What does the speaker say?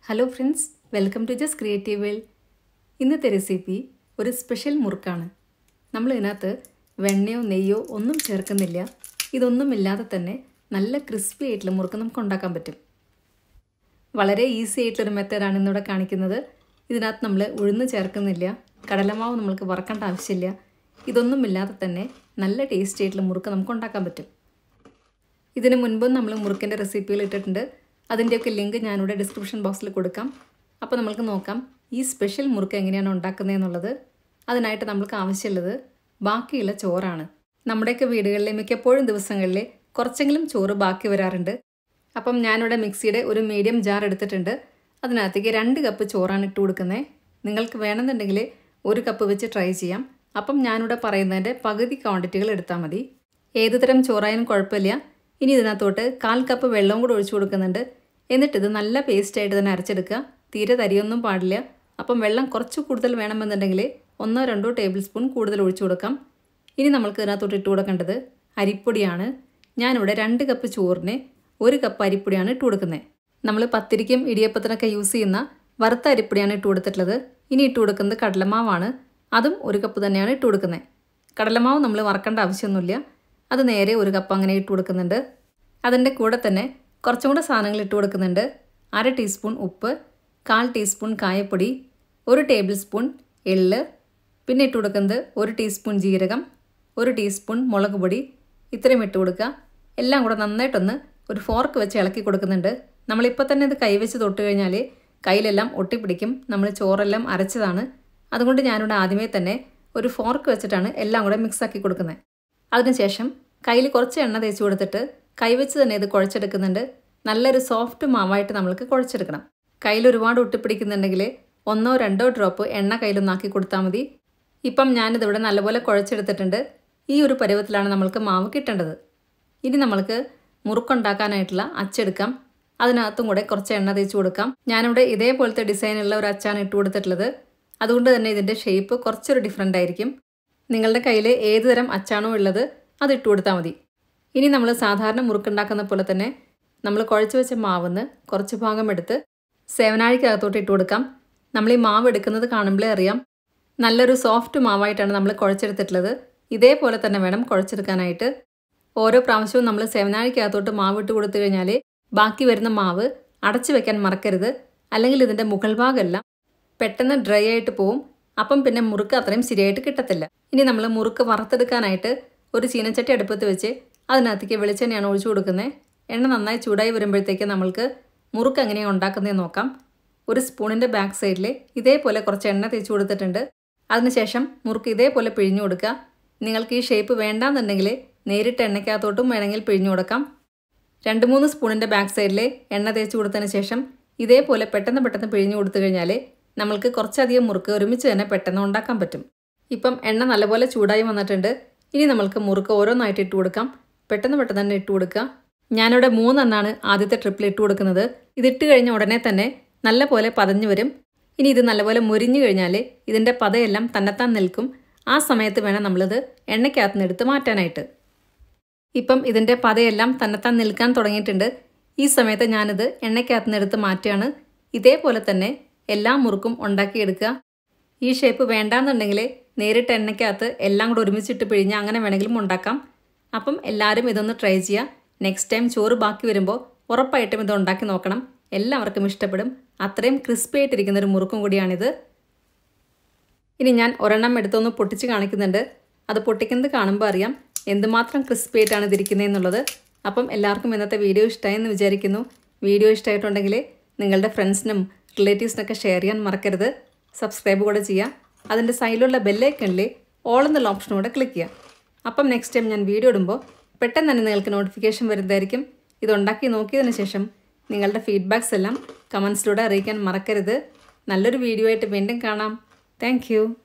hello friends welcome to just creative world ഇന്നത്തെ recipe ഒരു special മുറുക്കാണ് നമ്മൾ ഇതിനകത്ത് വെണ്ണയോ നെയ്യോ ഒന്നും ചേർക്കുന്നില്ല ഇതൊന്നുമില്ലാതെ തന്നെ നല്ല ക്രിസ്പി ആയിട്ടുള്ള മുറുക്ക് നമുക്ക് ഉണ്ടാക്കാൻ പറ്റും വളരെ ഈസി ആയിട്ടുള്ളൊരു മെത്തേഡാണ് ഇന്നിവിടെ കാണിക്കുന്നത് ഇതിനകത്ത് നമ്മൾ ഉഴുന്ന് ചേർക്കുന്നില്ല കടലമാവ് നമ്മൾക്ക് വറക്കേണ്ട ആവശ്യമില്ല ഇതൊന്നുമില്ലാതെ തന്നെ നല്ല ടേസ്റ്റി ആയിട്ടുള്ള മുറുക്ക് നമുക്ക് ഉണ്ടാക്കാൻ പറ്റും ഇതിന് മുൻപും നമ്മൾ മുറുക്കിൻ്റെ റെസിപ്പികൾ ഇട്ടിട്ടുണ്ട് അതിൻ്റെയൊക്കെ ലിങ്ക് ഞാനിവിടെ ഡിസ്ക്രിപ്ഷൻ ബോക്സിൽ കൊടുക്കാം അപ്പോൾ നമ്മൾക്ക് നോക്കാം ഈ സ്പെഷ്യൽ മുറുക്ക് എങ്ങനെയാണ് ഉണ്ടാക്കുന്നതെന്നുള്ളത് അതിനായിട്ട് നമ്മൾക്ക് ആവശ്യമുള്ളത് ബാക്കിയുള്ള ചോറാണ് നമ്മുടെയൊക്കെ വീടുകളിലെ മിക്കപ്പോഴും ദിവസങ്ങളിൽ കുറച്ചെങ്കിലും ചോറ് ബാക്കി വരാറുണ്ട് അപ്പം ഞാനിവിടെ മിക്സിയുടെ ഒരു മീഡിയം ജാർ എടുത്തിട്ടുണ്ട് അതിനകത്തേക്ക് രണ്ട് കപ്പ് ചോറാണ് ഇട്ട് കൊടുക്കുന്നത് നിങ്ങൾക്ക് വേണമെന്നുണ്ടെങ്കിൽ ഒരു കപ്പ് വെച്ച് ട്രൈ ചെയ്യാം അപ്പം ഞാനിവിടെ പറയുന്നതിൻ്റെ പകുതി ക്വാണ്ടിറ്റികൾ എടുത്താൽ മതി ഏത് തരം ചോറായാലും കുഴപ്പമില്ല ഇനി ഇതിനകത്തോട്ട് കാൽ കപ്പ് വെള്ളവും കൂടെ ഒഴിച്ചു കൊടുക്കുന്നുണ്ട് എന്നിട്ടിത് നല്ല പേസ്റ്റായിട്ട് തന്നെ അരച്ചെടുക്കുക തീരെ തരിയൊന്നും പാടില്ല അപ്പം വെള്ളം കുറച്ച് കൂടുതൽ വേണമെന്നുണ്ടെങ്കിൽ ഒന്നോ രണ്ടോ ടേബിൾ സ്പൂൺ കൂടുതൽ ഒഴിച്ചു കൊടുക്കാം ഇനി നമ്മൾക്ക് ഇതിനകത്തോട്ട് ഇട്ട് കൊടുക്കേണ്ടത് അരിപ്പൊടിയാണ് ഞാനിവിടെ രണ്ട് കപ്പ് ചോറിന് ഒരു കപ്പ് അരിപ്പൊടിയാണ് ഇട്ട് കൊടുക്കുന്നത് നമ്മൾ പത്തിരിക്കും ഇടിയപ്പത്തിനൊക്കെ യൂസ് ചെയ്യുന്ന വറുത്ത അരിപ്പൊടിയാണ് ഇട്ട് കൊടുത്തിട്ടുള്ളത് ഇനി ഇട്ട് കൊടുക്കുന്നത് കടലമാവാണ് അതും ഒരു കപ്പ് തന്നെയാണ് ഇട്ട് കൊടുക്കുന്നത് കടലമാവ് നമ്മൾ വറക്കേണ്ട ആവശ്യമൊന്നുമില്ല അത് നേരെ ഒരു കപ്പ് അങ്ങനെ ഇട്ട് കൊടുക്കുന്നുണ്ട് അതിൻ്റെ കൂടെ തന്നെ കുറച്ചും കൂടെ സാധനങ്ങൾ ഇട്ട് കൊടുക്കുന്നുണ്ട് അര ടീസ്പൂൺ ഉപ്പ് കാൽ ടീസ്പൂൺ കായപ്പൊടി ഒരു ടേബിൾ സ്പൂൺ എള്ള് പിന്നെ ഇട്ട് കൊടുക്കുന്നത് ഒരു ടീസ്പൂൺ ജീരകം ഒരു ടീസ്പൂൺ മുളക് പൊടി ഇത്രയും ഇട്ട് കൊടുക്കുക എല്ലാം കൂടെ നന്നായിട്ടൊന്ന് ഒരു ഫോർക്ക് വെച്ച് ഇളക്കി കൊടുക്കുന്നുണ്ട് നമ്മളിപ്പോൾ തന്നെ ഇത് കൈവച്ച് തൊട്ട് കഴിഞ്ഞാൽ കയ്യിലെല്ലാം ഒട്ടിപ്പിടിക്കും നമ്മൾ ചോറെല്ലാം അരച്ചതാണ് അതുകൊണ്ട് ഞാനിവിടെ ആദ്യമേ തന്നെ ഒരു ഫോർക്ക് വെച്ചിട്ടാണ് എല്ലാം കൂടെ മിക്സ് ആക്കി കൊടുക്കുന്നത് അതിനുശേഷം കയ്യിൽ കുറച്ച് എണ്ണ തേച്ച് കൊടുത്തിട്ട് കൈവച്ച് തന്നെ ഇത് കുഴച്ചെടുക്കുന്നുണ്ട് നല്ലൊരു സോഫ്റ്റ് മാവായിട്ട് നമ്മൾക്ക് കുഴച്ചെടുക്കണം കയ്യിൽ ഒരുപാട് ഒട്ടിപ്പിടിക്കുന്നുണ്ടെങ്കിൽ ഒന്നോ രണ്ടോ ഡ്രോപ്പ് എണ്ണ കയ്യിലൊന്നാക്കി കൊടുത്താൽ മതി ഇപ്പം ഞാനിതിവിടെ നല്ലപോലെ കുഴച്ചെടുത്തിട്ടുണ്ട് ഈ ഒരു പരുവത്തിലാണ് നമ്മൾക്ക് മാവ് കിട്ടേണ്ടത് ഇനി നമ്മൾക്ക് മുറുക്കുണ്ടാക്കാനായിട്ടുള്ള അച്ചെടുക്കാം അതിനകത്തും കൂടെ കുറച്ച് എണ്ണ തേച്ച് കൊടുക്കാം ഞാനിവിടെ ഇതേപോലത്തെ ഡിസൈനുള്ള ഒരു അച്ചാണ് ഇട്ട് കൊടുത്തിട്ടുള്ളത് അതുകൊണ്ട് തന്നെ ഇതിൻ്റെ ഷേപ്പ് കുറച്ചൊരു ഡിഫറെൻ്റ് ആയിരിക്കും നിങ്ങളുടെ കയ്യിൽ ഏത് തരം അച്ചാണോ ഉള്ളത് അത് ഇട്ട് കൊടുത്താൽ മതി ഇനി നമ്മൾ സാധാരണ മുറുക്കുണ്ടാക്കുന്ന പോലെ തന്നെ നമ്മൾ കുഴച്ച് വെച്ച മാവിന്ന് കുറച്ച് ഭാഗം എടുത്ത് സേവനാഴിക്കകത്തോട്ട് ഇട്ട് കൊടുക്കാം നമ്മൾ ഈ മാവ് എടുക്കുന്നത് കാണുമ്പോഴേ അറിയാം നല്ലൊരു സോഫ്റ്റ് മാവായിട്ടാണ് നമ്മൾ കുഴച്ചെടുത്തിട്ടുള്ളത് ഇതേപോലെ തന്നെ വേണം കുഴച്ചെടുക്കാനായിട്ട് ഓരോ പ്രാവശ്യവും നമ്മൾ സേവനാഴിക്കകത്തോട്ട് മാവ് ഇട്ട് കൊടുത്തു കഴിഞ്ഞാൽ ബാക്കി വരുന്ന മാവ് അടച്ചു വെക്കാൻ മറക്കരുത് അല്ലെങ്കിൽ ഇതിൻ്റെ മുകൾ ഭാഗമെല്ലാം പെട്ടെന്ന് ഡ്രൈ ആയിട്ട് പോവും അപ്പം പിന്നെ മുറുക്ക് അത്രയും ശരിയായിട്ട് കിട്ടത്തില്ല ഇനി നമ്മൾ മുറുക്ക് വറുത്തെടുക്കാനായിട്ട് ഒരു ചീനച്ചട്ടി അടുപ്പത്ത് വെച്ച് അതിനകത്തേക്ക് വെളിച്ചെണ്ണയാണ് ഒഴിച്ചു കൊടുക്കുന്നത് എണ്ണ നന്നായി ചൂടായി വരുമ്പോഴത്തേക്ക് നമ്മൾക്ക് മുറുക്ക് എങ്ങനെയാണ് ഉണ്ടാക്കുന്നതെന്ന് നോക്കാം ഒരു സ്പൂണിൻ്റെ ബാക്ക് സൈഡിൽ ഇതേപോലെ കുറച്ച് എണ്ണ തേച്ച് കൊടുത്തിട്ടുണ്ട് അതിനുശേഷം മുറുക്ക് ഇതേപോലെ പിഴിഞ്ഞു കൊടുക്കുക നിങ്ങൾക്ക് ഈ ഷേപ്പ് വേണ്ടാന്നുണ്ടെങ്കിൽ നേരിട്ട് എണ്ണയ്ക്കകത്തോട്ടും വേണമെങ്കിൽ പിഴിഞ്ഞു കൊടുക്കാം രണ്ട് മൂന്ന് സ്പൂണിൻ്റെ ബാക്ക് സൈഡിൽ എണ്ണ തേച്ച് കൊടുത്തതിന് ശേഷം ഇതേപോലെ പെട്ടെന്ന് പെട്ടെന്ന് പിഴിഞ്ഞു കൊടുത്തു കഴിഞ്ഞാൽ നമ്മൾക്ക് കുറച്ചധികം മുറുക്ക് ഒരുമിച്ച് തന്നെ പെട്ടെന്ന് ഉണ്ടാക്കാൻ പറ്റും ഇപ്പം എണ്ണ നല്ലപോലെ ചൂടായി വന്നിട്ടുണ്ട് ഇനി നമ്മൾക്ക് മുറുക്ക് ഓരോന്നായിട്ട് ഇട്ട് കൊടുക്കാം പെട്ടെന്ന് പെട്ടെന്ന് തന്നെ ഇട്ട് കൊടുക്കുക ഞാനിവിടെ മൂന്നെണ്ണാണ് ആദ്യത്തെ ട്രിപ്പിൽ ഇട്ട് കൊടുക്കുന്നത് ഇതിട്ട് കഴിഞ്ഞ ഉടനെ തന്നെ നല്ലപോലെ പതഞ്ഞു വരും ഇനി ഇത് നല്ലപോലെ മുരിഞ്ഞു കഴിഞ്ഞാൽ ഇതിൻ്റെ പതയെല്ലാം തന്നെത്താൻ നിൽക്കും ആ സമയത്ത് വേണം നമ്മളിത് എണ്ണയ്ക്കകത്ത് നിന്ന് എടുത്ത് മാറ്റാനായിട്ട് ഇപ്പം ഇതിൻ്റെ പതയെല്ലാം തന്നെത്താൻ നിൽക്കാൻ തുടങ്ങിയിട്ടുണ്ട് ഈ സമയത്ത് ഞാനിത് എണ്ണയ്ക്കകത്ത് നിന്ന് എടുത്ത് മാറ്റുകയാണ് ഇതേപോലെ തന്നെ എല്ലാ മുറുക്കും ഉണ്ടാക്കിയെടുക്കുക ഈ ഷേപ്പ് വേണ്ടാന്നുണ്ടെങ്കിൽ നേരിട്ട് എണ്ണയ്ക്കകത്ത് എല്ലാം കൂടെ ഒരുമിച്ചിട്ട് പിഴിഞ്ഞ് അങ്ങനെ വേണമെങ്കിലും ഉണ്ടാക്കാം അപ്പം എല്ലാവരും ഇതൊന്ന് ട്രൈ ചെയ്യുക നെക്സ്റ്റ് ടൈം ചോറ് ബാക്കി വരുമ്പോൾ ഉറപ്പായിട്ടും ഇത് ഉണ്ടാക്കി നോക്കണം എല്ലാവർക്കും ഇഷ്ടപ്പെടും അത്രയും ക്രിസ്പി ആയിട്ടിരിക്കുന്ന ഒരു മുറുക്കും കൂടിയാണിത് ഇനി ഞാൻ ഒരെണ്ണം എടുത്തൊന്ന് പൊട്ടിച്ച് കാണിക്കുന്നുണ്ട് അത് പൊട്ടിക്കുന്നത് കാണുമ്പോൾ അറിയാം എന്തുമാത്രം ക്രിസ്പി ആയിട്ടാണ് ഇതിരിക്കുന്നതെന്നുള്ളത് അപ്പം എല്ലാവർക്കും ഇന്നത്തെ വീഡിയോ ഇഷ്ടമായെന്ന് വിചാരിക്കുന്നു വീഡിയോ ഇഷ്ടമായിട്ടുണ്ടെങ്കിൽ നിങ്ങളുടെ ഫ്രണ്ട്സിനും റിലേറ്റീവ്സിനൊക്കെ ഷെയർ ചെയ്യാൻ മറക്കരുത് സബ്സ്ക്രൈബ് കൂടെ ചെയ്യുക അതിൻ്റെ സൈഡിലുള്ള ബെല്ലൈക്കണിൽ ഓൾ എന്നുള്ള ഓപ്ഷൻ കൂടെ ക്ലിക്ക് ചെയ്യുക അപ്പം നെക്സ്റ്റ് ടൈം ഞാൻ വീഡിയോ ഇടുമ്പോൾ പെട്ടെന്ന് തന്നെ നിങ്ങൾക്ക് നോട്ടിഫിക്കേഷൻ വരുന്നതായിരിക്കും ഇതുണ്ടാക്കി നോക്കിയതിന് ശേഷം നിങ്ങളുടെ ഫീഡ്ബാക്സ് എല്ലാം കമൻസിലൂടെ അറിയിക്കാൻ മറക്കരുത് നല്ലൊരു വീഡിയോ ആയിട്ട് വീണ്ടും കാണാം താങ്ക്